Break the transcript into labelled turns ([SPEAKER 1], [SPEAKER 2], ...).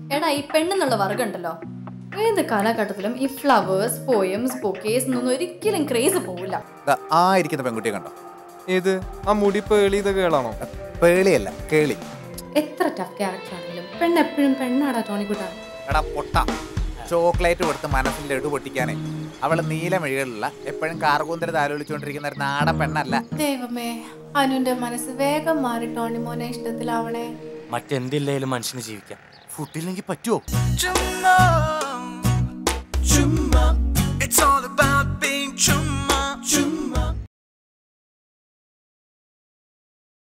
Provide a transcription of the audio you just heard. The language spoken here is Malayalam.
[SPEAKER 1] എടാ ഈ പെണ്ണെന്നുള്ള വർഗമുണ്ടല്ലോ ഏത് കാലഘട്ടത്തിലും ഈ ഫ്ലവേഴ്സ് പോയംസ് ബൊക്കേസ് എന്നൊന്നും ഒരിക്കലും ക്രേസ് പോവില്ല
[SPEAKER 2] ദാ ആ ഇരിക്കുന്ന പെൺകുട്ടിയെ കണ്ടോ
[SPEAKER 3] ഏത് ആ മുടി പേളി ഇത് കേളാണോ
[SPEAKER 2] പേളിയല്ല കേളി
[SPEAKER 4] എത്ര ടഫ് ക്യാരക്ടർ ആണെങ്കിലും പെണ്ണ് എപ്പോഴും പെണ്ണാടാ ടോണിക്കുട്ടാ
[SPEAKER 2] എടാ പൊട്ട ചോക്ലേറ്റ് കൊടുത്ത് മനസ്സിൽ ലഡു പൊട്ടിക്കാനേ അവള് നീലമിഴികളുള്ള എപ്പോഴും കാർകൂന്തര താലോലിച്ചുകൊണ്ടിരിക്കുന്ന ഒരു നാടൻ പെണ്ണല്ല
[SPEAKER 4] ദൈവമേ അനുന്റെ മനസ്സ് വേഗം മാറി ടോണി മോനെ ഇഷ്ടത്തിലാവണേ
[SPEAKER 5] മറ്റെന്തില്ലേലും മനുഷ്യന് ജീവിക്കാം ഫുഡില്ലെങ്കിൽ പറ്റുമോ
[SPEAKER 6] Chumma, chumma, it's all about being chumma.